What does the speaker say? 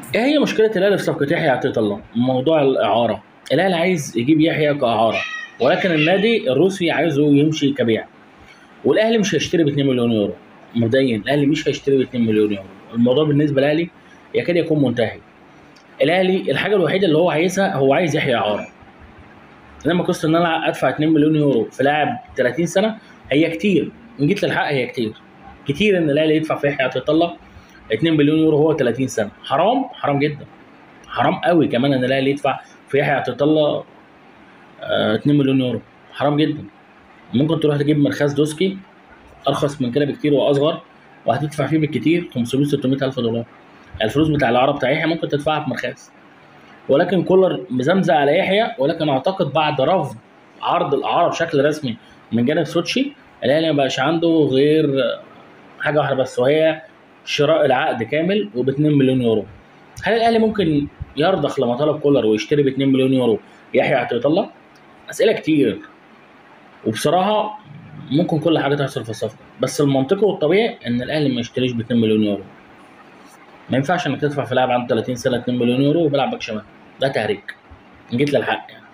ايه هي مشكله الاهلي في صفقه يحيى عطيه الله؟ موضوع الاعاره الاهلي عايز يجيب يحيى كاعاره ولكن النادي الروسي عايزه يمشي كبيع والاهلي مش هيشتري ب 2 مليون يورو مبدئيا الاهلي مش هيشتري ب 2 مليون يورو الموضوع بالنسبه للاهلي يكاد يكون منتهي الاهلي الحاجه الوحيده اللي هو عايزها هو عايز يحيى اعاره لما قصه ان انا ادفع 2 مليون يورو في لاعب 30 سنه هي كتير ان جيت للحق هي كتير كتير ان الاهلي يدفع في يحيى عطيه الله 2 مليون يورو هو 30 سنه حرام حرام جدا حرام قوي كمان ان الاهلي يدفع في يحيى عطيه الله آه، 2 مليون يورو حرام جدا ممكن تروح تجيب مرخاز دوسكي ارخص من كده بكتير واصغر وهتدفع فيه بالكتير 500 600 الف دولار الفلوس بتاع العرب بتاع يحيى ممكن تدفعها في مرخاز ولكن كولر مزمزق على يحيى ولكن اعتقد بعد رفض عرض الاعاره بشكل رسمي من جانب سوتشي الاهلي ما بقاش عنده غير حاجه واحده بس وهي شراء العقد كامل وب 2 مليون يورو هل الاهلي ممكن يرضخ لما طلب كولر ويشتري ب 2 مليون يورو يحيى عطيه الله اسئله كتير وبصراحه ممكن كل حاجه تحصل في الصفقه بس المنطقي والطبيعي ان الاهلي ما يشتريش ب 2 مليون يورو ما ينفعش انك تدفع في لاعب عنده 30 سنه 2 مليون يورو وبيلعب باك شمال ده تهريج إن جيت للحق يعني